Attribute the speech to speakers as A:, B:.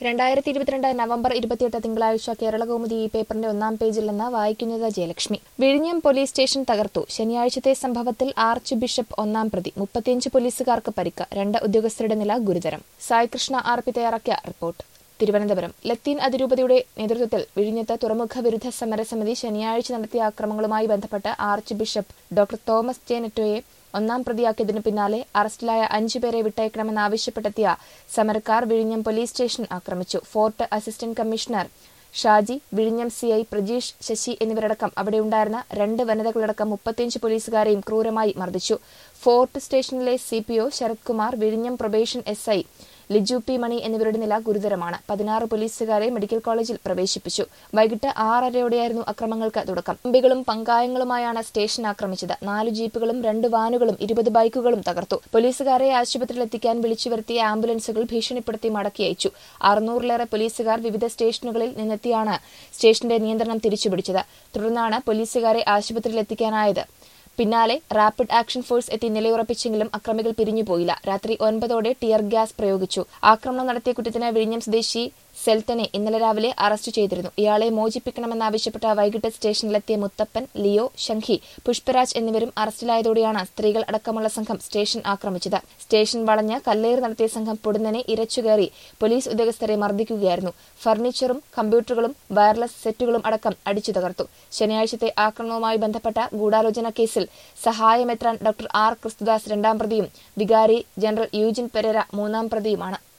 A: രണ്ടായിരത്തി ഇരുപത്തിരണ്ട് നവംബർ ഇരുപത്തിയെട്ട് തിങ്കളാഴ്ച കേരളകൗമുദി ഈ പേപ്പറിന്റെ ഒന്നാം പേജിൽ നിന്ന് വായിക്കുന്നത് ജയലക്ഷ്മി വിഴിഞ്ഞം പോലീസ് സ്റ്റേഷൻ തകർത്തു ശനിയാഴ്ചത്തെ സംഭവത്തിൽ ആർച്ച് ബിഷപ്പ് ഒന്നാം പ്രതി മുപ്പത്തിയഞ്ച് പോലീസുകാർക്ക് പരിക്ക് രണ്ട് ഉദ്യോഗസ്ഥരുടെ നില ഗുരുതരം സായികൃഷ്ണ ആർ പി തയ്യാറാക്കിയ റിപ്പോർട്ട് തിരുവനന്തപുരം ലത്തീൻ അതിരൂപതയുടെ നേതൃത്വത്തിൽ വിഴിഞ്ഞത്ത് തുറമുഖ വിരുദ്ധ സമരസമിതി ശനിയാഴ്ച നടത്തിയ ആക്രമണങ്ങളുമായി ബന്ധപ്പെട്ട് archbishop doctor Thomas J നെറ്റോയെ ഒന്നാം പ്രതിയാക്കിയതിനു പിന്നാലെ അറസ്റ്റിലായ അഞ്ചുപേരെ വിട്ടയക്കണമെന്നാവശ്യപ്പെട്ടെത്തിയ സമരക്കാർ വിഴിഞ്ഞം പോലീസ് സ്റ്റേഷൻ ആക്രമിച്ചു ഫോർട്ട് അസിസ്റ്റന്റ് കമ്മീഷണർ ഷാജി വിഴിഞ്ഞം സി ഐ പ്രജീഷ് ശശി എന്നിവരടക്കം അവിടെയുണ്ടായിരുന്ന രണ്ട് വനിതകളടക്കം മുപ്പത്തിയഞ്ച് പോലീസുകാരെയും ക്രൂരമായി മർദ്ദിച്ചു ഫോർട്ട് സ്റ്റേഷനിലെ C P O Sarath Kumar വിഴിഞ്ഞം probation S I Liju P Mani എന്നിവരുടെ നില ഗുരുതരമാണ് പതിനാറ് പോലീസുകാരെ മെഡിക്കൽ കോളേജിൽ പ്രവേശിപ്പിച്ചു വൈകിട്ട് ആറരയോടെയായിരുന്നു അക്രമങ്ങൾക്ക് തുടക്കം കമ്പികളും പങ്കായങ്ങളുമായാണ് സ്റ്റേഷൻ ആക്രമിച്ചത് നാല് ജീപ്പുകളും രണ്ട് വാനുകളും ഇരുപത് ബൈക്കുകളും തകർത്തു പോലീസുകാരെ ആശുപത്രിയിൽ എത്തിക്കാൻ വിളിച്ചു വരുത്തിയ ആംബുലൻസുകൾ ഭീഷണിപ്പെടുത്തി മടക്കി അയച്ചു അറുന്നൂറിലേറെ പോലീസുകാർ വിവിധ സ്റ്റേഷനുകളിൽ നിന്നെത്തിയാണ് സ്റ്റേഷന്റെ നിയന്ത്രണം തിരിച്ചുപിടിച്ചത് തുടർന്നാണ് പോലീസുകാരെ ആശുപത്രിയിൽ എത്തിക്കാനായത് പിന്നാലെ റാപ്പിഡ് ആക്ഷൻ ഫോഴ്സ് എത്തി നിലയുറപ്പിച്ചെങ്കിലും അക്രമികൾ പിരിഞ്ഞുപോയില്ല രാത്രി ഒൻപതോടെ ടിയർ ഗ്യാസ് പ്രയോഗിച്ചു ആക്രമണം നടത്തിയ കുറ്റത്തിന് വിഴിഞ്ഞം സ്വദേശി സെൽത്തനെ ഇന്നലെ രാവിലെ അറസ്റ്റ് ചെയ്തിരുന്നു ഇയാളെ മോചിപ്പിക്കണമെന്നാവശ്യപ്പെട്ട വൈകിട്ട് സ്റ്റേഷനിലെത്തിയ മുത്തപ്പൻ ലിയോ ശംഖി പുഷ്പരാജ് എന്നിവരും അറസ്റ്റിലായതോടെയാണ് സ്ത്രീകൾ അടക്കമുള്ള സംഘം സ്റ്റേഷൻ ആക്രമിച്ചത് സ്റ്റേഷൻ വളഞ്ഞ് കല്ലേറ് നടത്തിയ സംഘം പൊടുന്നനെ ഇരച്ചുകയറി പോലീസ് ഉദ്യോഗസ്ഥരെ മർദ്ദിക്കുകയായിരുന്നു ഫർണിച്ചറും കമ്പ്യൂട്ടറുകളും വയർലെസ് സെറ്റുകളും അടക്കം അടിച്ചു തകർത്തു ശനിയാഴ്ചത്തെ ആക്രമണവുമായി ബന്ധപ്പെട്ട ഗൂഢാലോചന കേസിൽ സഹായമെത്രാൻ ഡോക്ടർ ആർ ക്രിസ്തുദാസ് രണ്ടാം പ്രതിയും വികാരി ജനറൽ യൂജിൻ പെരേര മൂന്നാം പ്രതിയുമാണ്